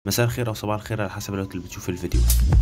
مساء الخير او صباح الخير على حسب الوقت اللي بتشوف الفيديو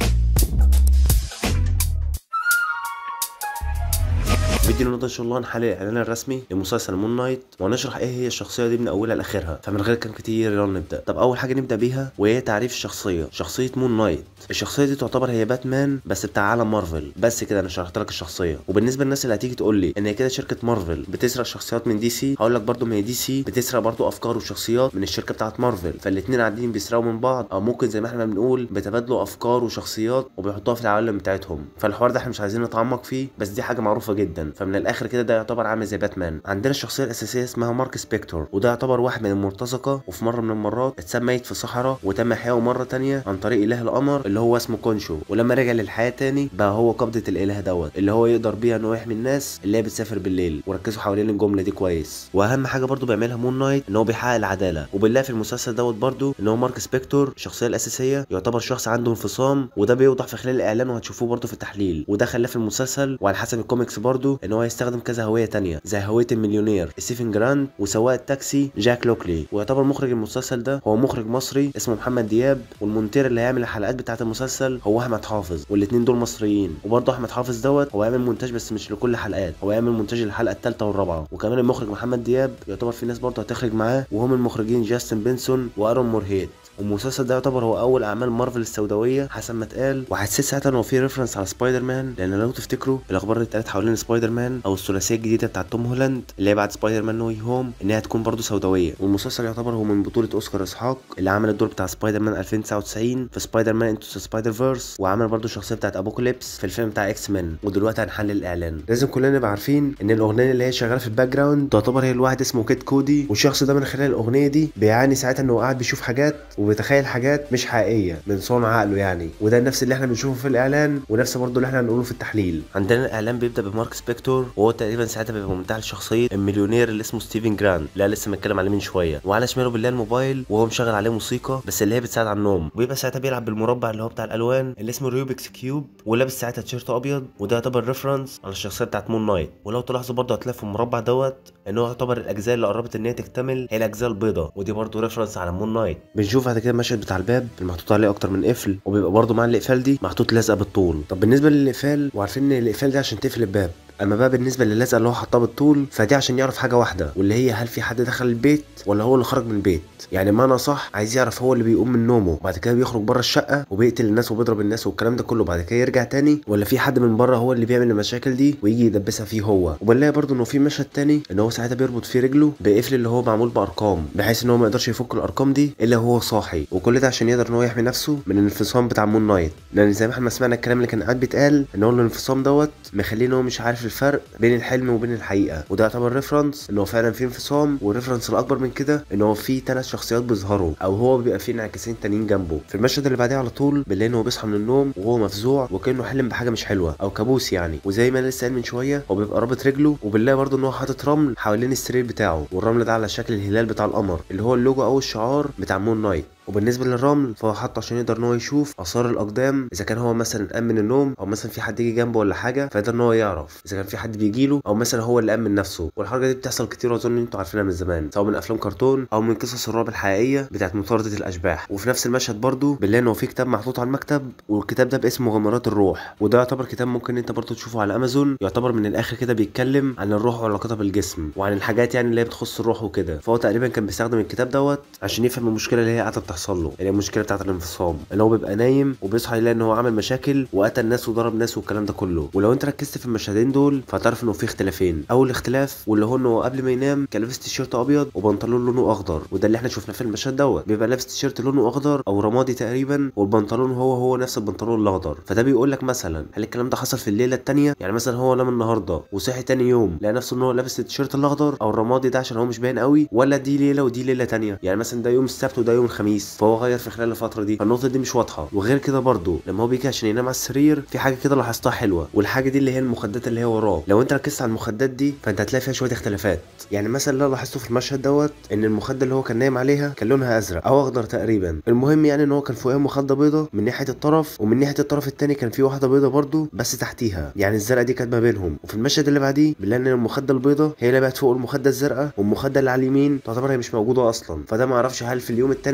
فيديو النهارده ان شاء الله هنحلل الاعلان الرسمي لمسلسل مون نايت وهنشرح ايه هي الشخصيه دي من اولها لاخرها فمن غير كلام كتير يلا نبدا طب اول حاجه نبدا بيها وهي تعريف الشخصيه شخصيه مون نايت الشخصيه دي تعتبر هي باتمان بس بتاع عالم مارفل بس كده انا شرحت لك الشخصيه وبالنسبه للناس اللي هتيجي تقول لي ان هي كده شركه مارفل بتسرق شخصيات من دي سي هقول لك برده ما هي دي سي بتسرق برده افكار وشخصيات من الشركه بتاعه مارفل فالاثنين قاعدين بيسرقوا من بعض او ممكن زي ما احنا بنقول بيتبادلوا افكار وشخصيات وبيحطوها في العوالم بتاعتهم فالحوار ده احنا مش عايزين نتعمق فيه بس دي حاجه معروفه جدا فمن الاخر كده ده يعتبر عامل زي باتمان عندنا الشخصيه الاساسيه اسمها مارك سبيكتور وده يعتبر واحد من المرتزقه وفي مره من المرات اتسمى ميت في صحراء وتم احيائه مره تانية عن طريق اله القمر اللي هو اسمه كونشو ولما رجع للحياه تاني بقى هو قبضه الاله دوت اللي هو يقدر بيها ان هو يحمي الناس اللي هي بتسافر بالليل وركزوا حوالين الجمله دي كويس واهم حاجه برضو بيعملها مون نايت ان هو بيحقق العداله وبنلاقي في المسلسل دوت برضو ان هو مارك سبيكتور الشخصيه الاساسيه يعتبر شخص عنده انفصام وده بيوضح في خلال الاعلان وهتشوفوه برضو في التحليل وده خلاه في المسلسل وعلى حسب الكوميكس برضو ان هو يستخدم كذا هويه تانية زي هويه المليونير ستيفن جراند وسواق التاكسي جاك لوكلي ويعتبر مخرج المسلسل ده هو مخرج مصري اسمه محمد دياب والمونتير اللي هيعمل الحلقات بتاعه المسلسل هو احمد حافظ والاثنين دول مصريين وبرضه احمد حافظ دوت هو يعمل مونتاج بس مش لكل حلقات هو يعمل مونتاج للحلقه الثالثه والرابعه وكمان المخرج محمد دياب يعتبر في ناس برضه هتخرج معاه وهم المخرجين جاستن بنسون وارون مورهيت والمسلسل ده يعتبر هو اول اعمال مارفل السوداويه حسب ما اتقال وحسيت ساعتها ان هو في ريفرنس على سبايدر مان لان لو تفتكروا الاخبار اللي اتقالت حوالين سبايدر مان او الثلاثيه الجديده بتاعت توم هولاند اللي هي بعد سبايدر مان نو هوم ان هي هتكون برضه سوداويه والمسلسل يعتبر هو من بطوله اوسكار اسحاق اللي عمل الدور بتاع سبايدر مان 2099 في سبايدر مان انتو سبايدر فيرس وعمل برضه الشخصيه بتاعت ابوكاليبس في الفيلم بتاع اكس مان ودلوقتي هنحلل الاعلان لازم كلنا نبقى عارفين ان الاغنيه اللي هي شغاله في الباك جراوند تعتبر هي الواحد اسمه كيت كودي والشخص ده من خلال الاغنيه دي بيعاني ساعتها انه قاعد بيشوف حاجات وبيتخيل حاجات مش حقيقيه من صنع عقله يعني وده نفس اللي احنا بنشوفه في الاعلان ونفس برضه اللي احنا هنقوله في التحليل عندنا الاعلان بيبدا بمارك سبيكتور وهو تقريبا ساعتها بيبقى منتهى لشخصيه المليونير اللي اسمه ستيفن جراند اللي لسه متكلم عليه من شويه وعلى شماله بالله الموبايل وهو مشغل عليه موسيقى بس اللي هي بتساعد على النوم وبيبقى ساعتها بيلعب بالمربع اللي هو بتاع الالوان اللي اسمه ريوبكس كيوب ولابس ساعتها تيشيرت ابيض وده يعتبر ريفرنس على الشخصيه بتاعت مون نايت ولو تلاحظوا برضه هتلاقي في المربع دوت ان هو يعتبر الاجزاء اللي قربت ان هي تكتمل هي الاجزاء البيضاء ودي برضه ريفرنس على مون نايت بنشوف بعد كده المشهد بتاع الباب المحطوط عليه اكتر من قفل وبيبقى برضه مع الاقفال دي محطوط لزقه بالطول طب بالنسبه للاقفال وعارفين ان الاقفال ده عشان تقفل الباب اما بقى بالنسبه للزقه اللي هو حطها بالطول فدي عشان يعرف حاجه واحده واللي هي هل في حد دخل البيت ولا هو اللي خرج من البيت يعني معنى صح عايز يعرف هو اللي بيقوم من نومه وبعد كده بيخرج بره الشقه وبيقتل الناس وبيضرب الناس والكلام ده كله بعد كده يرجع تاني ولا في حد من بره هو اللي بيعمل المشاكل دي ويجي يدبسها فيه هو وبنلاقي برضه انه في مشهد تاني ان هو ساعتها بيربط فيه رجله بقفل اللي هو معمول بارقام بحيث ان هو ما يقدرش يفك الارقام دي الا وهو صاحي وكل ده عشان يقدر ان هو يحمي نفسه من الانفصام بتاع مون نايت لان زي ما احنا سمعنا الكلام اللي كان قاعد بيتقال ان هو الانفصام دوت مخليه ان هو مش عارف الفرق بين الحلم وبين الحقيقه وده يعتبر ريفرنس ان هو فعلا في انفصام والريفرنس الاكبر من كده ان هو في ثلاث شخصيات بيظهروا او هو بيبقى فيه انعكاسين تانيين جنبه في المشهد اللي بعديه على طول بنلاقي ان هو بيصحى من النوم وهو مفزوع وكانه حلم بحاجه مش حلوه او كابوس يعني وزي ما انا لسه قايل من شويه هو بيبقى رابط رجله وبنلاقي برضه ان هو حاطط رمل حوالين السرير بتاعه والرمل ده على شكل الهلال بتاع القمر اللي هو اللوجو او الشعار بتاع مون نايت وبالنسبه للرمل فهو حاطه عشان يقدر ان هو يشوف اثار الاقدام اذا كان هو مثلا قام من النوم او مثلا في حد يجي جنبه ولا حاجه فيقدر ان هو يعرف اذا كان في حد بيجي له او مثلا هو اللي قام من نفسه والحركه دي بتحصل كتير واظن ان انتوا عارفينها من زمان سواء من افلام كرتون او من قصص الرعب الحقيقيه بتاعت مطارده الاشباح وفي نفس المشهد برضو بنلاقي ان هو في كتاب محطوط على المكتب والكتاب ده باسم مغامرات الروح وده يعتبر كتاب ممكن انت برضو تشوفه على امازون يعتبر من الاخر كده بيتكلم عن الروح وعلاقتها بالجسم وعن الحاجات يعني اللي هي بتخص الروح وكده فهو تقريبا كان بيستخدم الكتاب دوت عشان يفهم المشكله اللي هي قاعده بتحصل له يعني المشكله بتاعت الانفصام ان هو بيبقى نايم وبيصحى يلاقي ان هو عمل مشاكل وقتل ناس وضرب ناس والكلام ده كله ولو انت ركزت في المشهدين دول فهتعرف انه في اختلافين اول اختلاف واللي هو انه قبل ما ينام كان لابس تيشيرت ابيض وبنطلون لونه اخضر وده اللي احنا شفناه في المشهد دوت بيبقى لابس تيشيرت لونه اخضر او رمادي تقريبا والبنطلون هو هو نفس البنطلون الاخضر فده بيقول لك مثلا هل الكلام ده حصل في الليله الثانيه يعني مثلا هو نام النهارده وصحي تاني يوم لقى نفسه ان هو لابس التيشيرت الاخضر او الرمادي ده عشان هو مش باين قوي ولا دي ليله ودي ليله تانية يعني مثلا ده يوم السبت وده يوم الخميس فهو غير في خلال الفتره دي فالنقطه دي مش واضحه وغير كده برضو لما هو بيجي عشان ينام على السرير في حاجه كده لاحظتها حلوه والحاجه دي اللي هي المخدات اللي هي وراه لو انت ركزت على المخدات دي فانت هتلاقي فيها شويه اختلافات يعني مثلا اللي أنا لاحظته في المشهد دوت ان المخده اللي هو كان نايم عليها كان لونها ازرق او اخضر تقريبا المهم يعني ان هو كان فوقها مخده بيضه من ناحيه الطرف ومن ناحيه الطرف التاني كان في واحده بيضه برضو بس تحتيها يعني الزرقاء دي كانت ما بينهم وفي المشهد اللي بعديه بنلاقي ان المخده البيضه هي اللي بقت فوق المخده الزرقاء والمخده اللي على اليمين تعتبر هي مش موجوده اصلا فده ما اعرفش هل في اليوم التاني على طول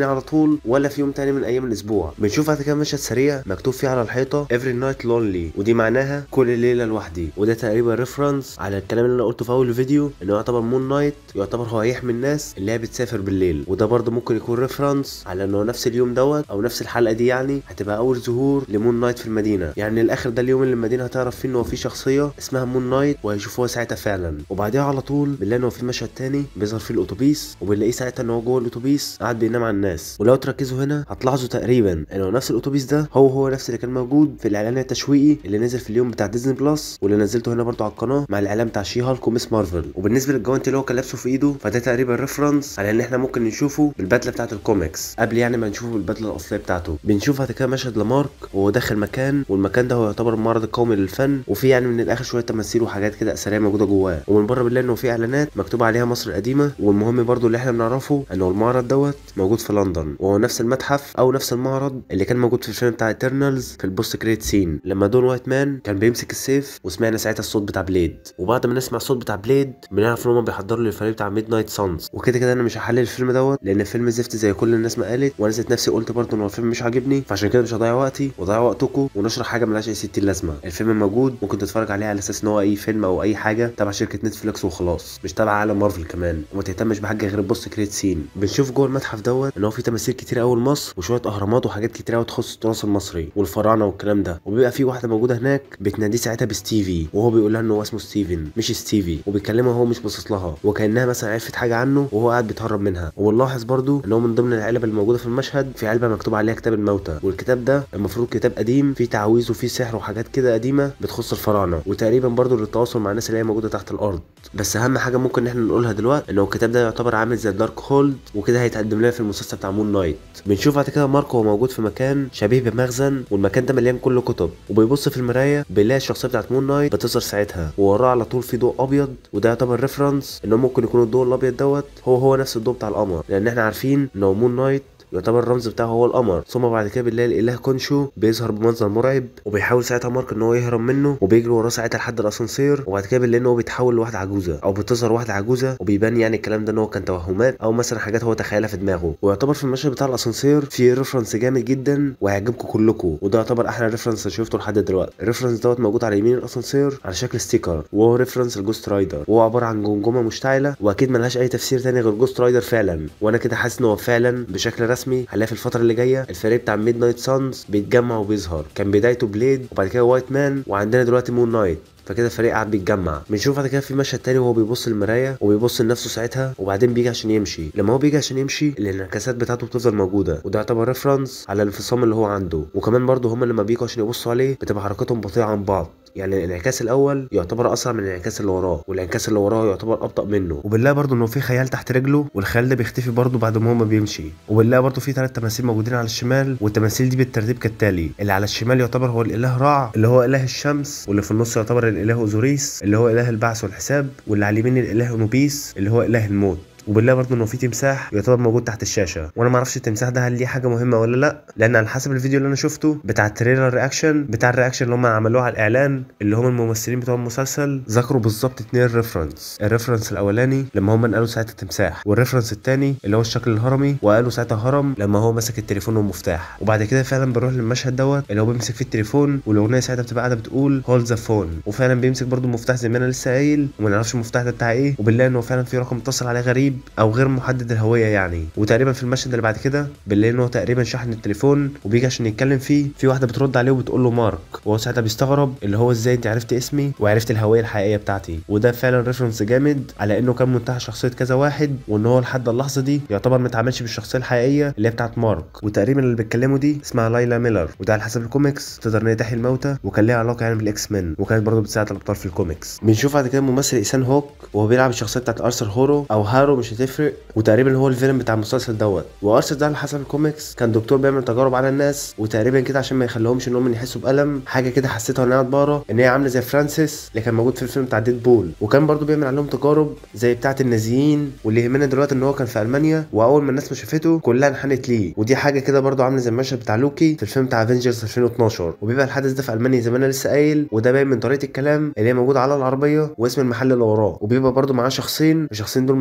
طول ولا في يوم تاني من ايام الاسبوع بنشوف بعد كده مشهد سريع مكتوب فيه على الحيطه every night lonely ودي معناها كل ليله لوحدي وده تقريبا ريفرنس على الكلام اللي انا قلته في اول الفيديو انه يعتبر مون نايت يعتبر هو هيحمي الناس اللي هي بتسافر بالليل وده برضه ممكن يكون ريفرنس على انه نفس اليوم دوت او نفس الحلقه دي يعني هتبقى اول ظهور لمون نايت في المدينه يعني الاخر ده اليوم اللي المدينه هتعرف فيه ان هو في شخصيه اسمها مون نايت وهيشوفوها ساعتها فعلا وبعدها على طول بنلاقي ان هو في مشهد تاني بيظهر فيه الاتوبيس وبنلاقيه ساعتها ان هو جوه الاتوبيس قاعد بينام على الناس ولو تركزوا هنا هتلاحظوا تقريبا انه نفس الاتوبيس ده هو هو نفس اللي كان موجود في الاعلان التشويقي اللي نزل في اليوم بتاع ديزني بلس واللي نزلته هنا برضو على القناه مع الاعلان بتاع شي هالك وميس مارفل وبالنسبه للجوانتي اللي هو كان لابسه في ايده فده تقريبا ريفرنس على ان احنا ممكن نشوفه بالبدله بتاعه الكوميكس قبل يعني ما نشوفه بالبدله الاصليه بتاعته بنشوف بعد كده مشهد لمارك وهو داخل مكان والمكان ده هو يعتبر المعرض القومي للفن وفي يعني من الاخر شويه تماثيل وحاجات كده اثريه موجوده جواه ومن بره بنلاقي انه في اعلانات مكتوب عليها مصر القديمه والمهم برضو اللي احنا بنعرفه انه المعرض دوت موجود في لندن وهو نفس المتحف او نفس المعرض اللي كان موجود في الفيلم بتاع ايترنالز في البوست كريت سين لما دون وايت مان كان بيمسك السيف وسمعنا ساعتها الصوت بتاع بليد وبعد ما نسمع الصوت بتاع بليد بنعرف ان هم بيحضروا للفريق بتاع ميد نايت سانز وكده كده انا مش هحلل الفيلم دوت لان الفيلم زفت زي كل الناس ما قالت وانا ذات نفسي قلت برضه ان هو الفيلم مش عاجبني فعشان كده مش هضيع وقتي واضيع وقتكم ونشرح حاجه ملهاش اي ستين لازمه الفيلم موجود ممكن تتفرج عليه على اساس ان هو اي فيلم او اي حاجه تبع شركه نتفليكس وخلاص مش تبع عالم مارفل كمان وما تهتمش بحاجه غير البوست كريت سين بنشوف جوه المتحف دوت ان هو في تماثيل كتير قوي لمصر وشويه اهرامات وحاجات كتير قوي تخص التراث المصري والفراعنه والكلام ده وبيبقى في واحده موجوده هناك بتناديه ساعتها بستيفي وهو بيقول لها ان هو اسمه ستيفن مش ستيفي وبيكلمها وهو مش باصص لها وكانها مثلا عرفت حاجه عنه وهو قاعد بيتهرب منها ونلاحظ برضو ان هو من ضمن العلب الموجوده في المشهد في علبه مكتوب عليها كتاب الموتى والكتاب ده المفروض كتاب قديم فيه تعاويذ وفيه سحر وحاجات كده قديمه بتخص الفراعنه وتقريبا برضو للتواصل مع الناس اللي هي موجوده تحت الارض بس اهم حاجه ممكن ان احنا نقولها دلوقتي ان هو الكتاب ده يعتبر عامل زي دارك هولد وكده هيتقدم لنا في المسلسل بتاع مون نايت بنشوف بعد كده ماركو هو موجود في مكان شبيه بمخزن والمكان ده مليان كله كتب وبيبص في المرايه بيلاقي الشخصيه بتاعت مون نايت بتظهر ساعتها ووراه على طول في ضوء ابيض وده يعتبر ريفرنس ان ممكن يكون الضوء الابيض دوت هو هو نفس الضوء بتاع القمر لان احنا عارفين ان هو مون نايت يعتبر الرمز بتاعه هو القمر ثم بعد كده بنلاقي الاله كونشو بيظهر بمنظر مرعب وبيحاول ساعتها مارك ان هو يهرب منه وبيجري وراه ساعتها لحد الاسانسير وبعد كده بنلاقي ان هو بيتحول لواحده عجوزه او بتظهر واحده عجوزه وبيبان يعني الكلام ده ان هو كان توهمات او مثلا حاجات هو تخيلها في دماغه ويعتبر في المشهد بتاع الاسانسير في ريفرنس جامد جدا وهيعجبكم كلكم وده يعتبر احلى ريفرنس شفته لحد دلوقتي الريفرنس دوت موجود على يمين الاسانسير على شكل ستيكر وهو ريفرنس الجوست رايدر وهو عباره عن جمجمه مشتعله واكيد ملهاش اي تفسير تاني غير جوست رايدر فعلا وانا كده حاسس ان هو فعلا بشكل رسمي هنلاقي في الفتره اللي جايه الفريق بتاع ميد نايت سانز بيتجمع وبيظهر كان بدايته بليد وبعد كده وايت مان وعندنا دلوقتي مون نايت فكده الفريق قاعد بيتجمع بنشوف بعد كده في مشهد تاني وهو بيبص للمرايه وبيبص لنفسه ساعتها وبعدين بيجي عشان يمشي لما هو بيجي عشان يمشي الانعكاسات بتاعته بتفضل موجوده وده يعتبر ريفرنس على الانفصام اللي هو عنده وكمان برضه هما لما بيجوا عشان يبصوا عليه بتبقى حركاتهم بطيئه عن بعض يعني الانعكاس الاول يعتبر اسرع من الانعكاس اللي وراه والانعكاس اللي وراه يعتبر ابطا منه وبنلاقي برضه انه في خيال تحت رجله والخيال ده بيختفي برضه بعد ما هو ما بيمشي وبنلاقي برضه في ثلاث تماثيل موجودين على الشمال والتماثيل دي بالترتيب كالتالي اللي على الشمال يعتبر هو الاله رع اللي هو اله الشمس واللي في النص يعتبر الاله اوزوريس اللي هو اله البعث والحساب واللي على اليمين الاله انوبيس اللي هو اله الموت وبنلاقي برضه انه في تمساح يعتبر موجود تحت الشاشه وانا ما اعرفش التمساح ده هل ليه حاجه مهمه ولا لا لان على حسب الفيديو اللي انا شفته بتاع التريلر رياكشن بتاع الرياكشن اللي هم عملوه على الاعلان اللي هم الممثلين بتوع المسلسل ذكروا بالظبط اتنين ريفرنس الريفرنس الاولاني لما هم قالوا ساعتها تمساح والريفرنس الثاني اللي هو الشكل الهرمي وقالوا ساعتها هرم لما هو مسك التليفون والمفتاح وبعد كده فعلا بنروح للمشهد دوت اللي هو بيمسك فيه التليفون والاغنيه ساعتها بتبقى قاعده بتقول هولد ذا فون وفعلا بيمسك برضه المفتاح زي ما انا لسه قايل وما نعرفش المفتاح ده بتاع ايه وبنلاقي انه فعلا في رقم متصل عليه غريب او غير محدد محدد الهويه يعني وتقريبا في المشهد اللي بعد كده بنلاقي ان هو تقريبا شحن التليفون وبيجي عشان يتكلم فيه في واحده بترد عليه وبتقول له مارك وهو ساعتها بيستغرب اللي هو ازاي انت عرفت اسمي وعرفت الهويه الحقيقيه بتاعتي وده فعلا ريفرنس جامد على انه كان منتهى شخصيه كذا واحد وان هو لحد اللحظه دي يعتبر ما اتعاملش بالشخصيه الحقيقيه اللي هي بتاعت مارك وتقريبا اللي بيتكلموا دي اسمها لايلا ميلر وده على حسب الكوميكس تقدر ان هي تحيي الموتى وكان ليها علاقه يعني بالاكس مان وكانت برضه بتساعد الابطال في الكوميكس بنشوف بعد كده الممثل ايسان هوك وهو بيلعب الشخصيه بتاعت ارثر هورو او هارو مش هتفرق وتقريبا هو الفيلم بتاع المسلسل دوت وارثر ده على حسب الكوميكس كان دكتور بيعمل تجارب على الناس وتقريبا كده عشان ما يخليهمش ان هم يحسوا بالم حاجه كده حسيتها ان انا بقرا ان هي عامله زي فرانسيس اللي كان موجود في الفيلم بتاع ديد بول وكان برضه بيعمل عليهم تجارب زي بتاعه النازيين واللي يهمنا دلوقتي ان هو كان في المانيا واول ما الناس ما شافته كلها انحنت ليه ودي حاجه كده برضه عامله زي المشهد بتاع لوكي في الفيلم بتاع افنجرز 2012 وبيبقى الحدث ده في المانيا زي ما انا لسه قايل وده باين من طريقه الكلام اللي هي موجوده على العربيه واسم المحل اللي وراه وبيبقى برضه معاه شخصين الشخصين دول ماسكين اسلحه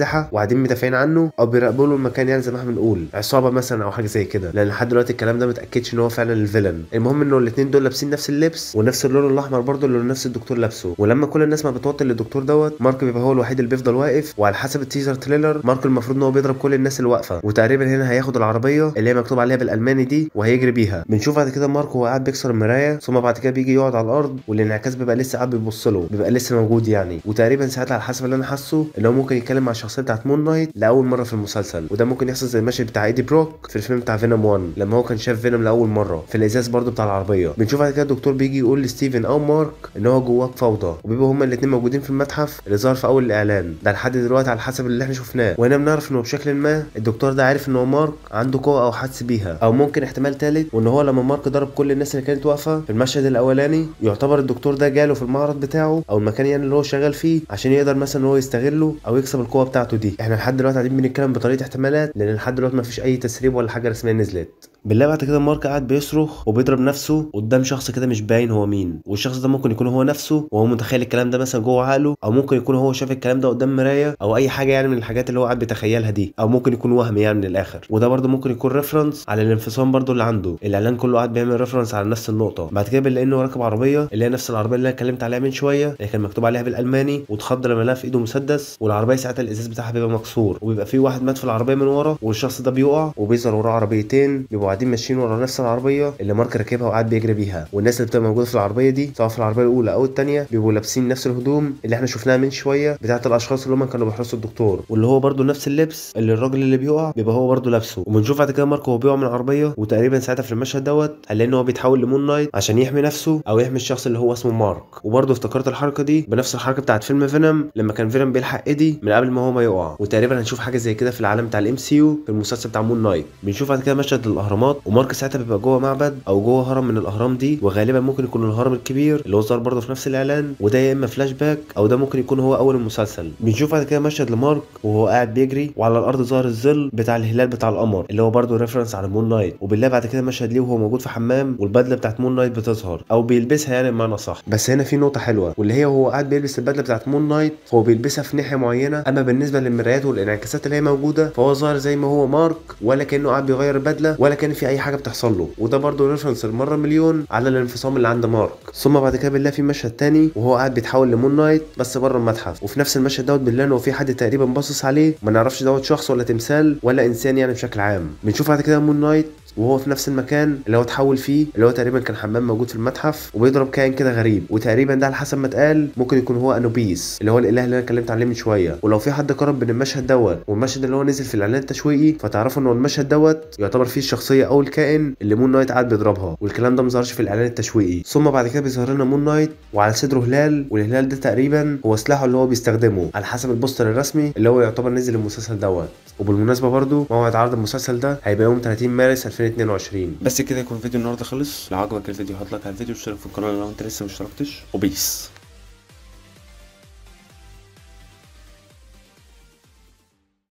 اسلحه وقاعدين مدافعين عنه او بيراقبوا له المكان يعني زي ما احنا بنقول عصابه مثلا او حاجه زي كده لان لحد دلوقتي الكلام ده متاكدش ان هو فعلا الفيلن المهم انه الاثنين دول لابسين نفس اللبس ونفس اللون الاحمر برضه اللي نفس الدكتور لابسه ولما كل الناس ما بتوطن للدكتور دوت مارك بيبقى هو الوحيد اللي بيفضل واقف وعلى حسب التيزر تريلر مارك المفروض ان هو بيضرب كل الناس اللي واقفه وتقريبا هنا هياخد العربيه اللي هي مكتوب عليها بالالماني دي وهيجري بيها بنشوف بعد كده مارك وهو قاعد بيكسر المرايه ثم بعد كده بيجي يقعد على الارض والانعكاس بيبقى لسه قاعد بيبص له بيبقى لسه موجود يعني وتقريبا ساعتها على حسب اللي انا حاسه ان هو ممكن يتكلم مع الشخصيه بتاعت مون نايت لاول مره في المسلسل وده ممكن يحصل زي المشهد بتاع ايدي بروك في الفيلم بتاع فينوم 1 لما هو كان شاف فينوم لاول مره في الازاز برضو بتاع العربيه بنشوف بعد كده الدكتور بيجي يقول لستيفن او مارك ان هو جواه فوضى وبيبقوا هما الاثنين موجودين في المتحف اللي ظهر في اول الاعلان ده لحد دلوقتي على حسب اللي احنا شفناه وهنا بنعرف انه بشكل ما الدكتور ده عارف ان هو مارك عنده قوه او حدس بيها او ممكن احتمال ثالث وان هو لما مارك ضرب كل الناس اللي كانت واقفه في المشهد الاولاني يعتبر الدكتور ده جاله في المعرض بتاعه او المكان يعني اللي هو شغال فيه عشان يقدر مثلا ان هو يستغله او يكسب القوه بتاعته دي احنا لحد دلوقتي قاعدين بنتكلم بطريقه احتمالات لان لحد دلوقتي ما فيش اي تسريب ولا حاجه رسميه نزلت بالله بعد كده مارك قاعد بيصرخ وبيضرب نفسه قدام شخص كده مش باين هو مين والشخص ده ممكن يكون هو نفسه وهو متخيل الكلام ده مثلا جوه عقله او ممكن يكون هو شاف الكلام ده قدام مرايه او اي حاجه يعني من الحاجات اللي هو قاعد بيتخيلها دي او ممكن يكون وهم يعني من الاخر وده برده ممكن يكون ريفرنس على الانفصام برده اللي عنده الاعلان كله قاعد بيعمل ريفرنس على نفس النقطه بعد كده بنلاقي انه راكب عربيه اللي هي نفس العربيه اللي انا اتكلمت عليها من شويه اللي كان مكتوب عليها بالالماني واتخض لما لقى في ايده مسدس والعربيه ساعتها الازاز بتاعها بيبقى مكسور وبيبقى في واحد مات في العربيه من ورا والشخص ده بيقع وبيظهر وراه عربيتين بيبقوا قاعدين ماشيين ورا نفس العربيه اللي مارك راكبها وقاعد بيجري بيها والناس اللي بتبقى موجوده في العربيه دي سواء في العربيه الاولى او الثانيه بيبقوا لابسين نفس الهدوم اللي احنا شفناها من شويه بتاعه الاشخاص اللي هم كانوا بيحرسوا الدكتور واللي هو برده نفس اللبس اللي الراجل اللي بيقع بيبقى هو برده لابسه وبنشوف بعد كده مارك وهو بيقع من العربيه وتقريبا ساعتها في المشهد دوت هنلاقي ان هو بيتحول لمون نايت عشان يحمي نفسه او يحمي الشخص اللي هو اسمه مارك وبرده افتكرت الحركه دي بنفس الحركه بتاعه فيلم فينوم لما كان فينوم بيلحق ايدي من قبل ما هو ما يقع وتقريبا هنشوف حاجه زي كده في العالم بتاع الام سي يو في المسلسل بتاع مون نايت بنشوف بعد كده مشهد الاهرامات ومارك ساعتها بيبقى جوه معبد او جوه هرم من الاهرام دي وغالبا ممكن يكون الهرم الكبير اللي هو ظهر برضه في نفس الاعلان وده يا اما فلاش باك او ده ممكن يكون هو اول المسلسل بنشوف بعد كده مشهد لمارك وهو قاعد بيجري وعلى الارض ظهر الظل بتاع الهلال بتاع القمر اللي هو برضه ريفرنس على مون نايت وبالله بعد كده مشهد ليه وهو موجود في حمام والبدله بتاعت مون نايت بتظهر او بيلبسها يعني بمعنى صح بس هنا في نقطه حلوه واللي هي وهو قاعد بيلبس البدله بتاعت مون نايت هو بيلبسها في ناحيه معينه اما بالنسبه للمرايات والانعكاسات اللي هي موجوده فهو ظاهر زي ما هو مارك ولا كانه قاعد بيغير البدله ولا كان في اي حاجه بتحصل له وده برضه ريفرنس المره مليون على الانفصام اللي عند مارك ثم بعد كده بنلاقي في مشهد تاني وهو قاعد بيتحول لمون نايت بس بره المتحف وفي نفس المشهد دوت بنلاقي انه في حد تقريبا باصص عليه ما نعرفش دوت شخص ولا تمثال ولا انسان يعني بشكل عام بنشوف بعد كده مون نايت وهو في نفس المكان اللي هو اتحول فيه اللي هو تقريبا كان حمام موجود في المتحف وبيضرب كائن كده غريب وتقريبا ده على حسب ما اتقال ممكن يكون هو انوبيس اللي هو الاله اللي انا اتكلمت عليه من شويه ولو في حد قارن بين المشهد دوت والمشهد اللي هو نزل في الاعلان التشويقي فتعرفوا ان المشهد دوت يعتبر فيه الشخصيه او الكائن اللي مون نايت قاعد بيضربها والكلام ده مظهرش في الاعلان التشويقي ثم بعد كده بيظهر لنا مون نايت وعلى صدره هلال والهلال ده تقريبا هو سلاحه اللي هو بيستخدمه على حسب البوستر الرسمي اللي هو يعتبر نزل المسلسل دوت وبالمناسبه برضو موعد عرض المسلسل ده هيبقى يوم 30 مارس 2022 بس كده يكون فيديو النهارده خلص لو عجبك الفيديو هات لايك على الفيديو واشترك في القناه لو انت لسه مشتركتش وبيس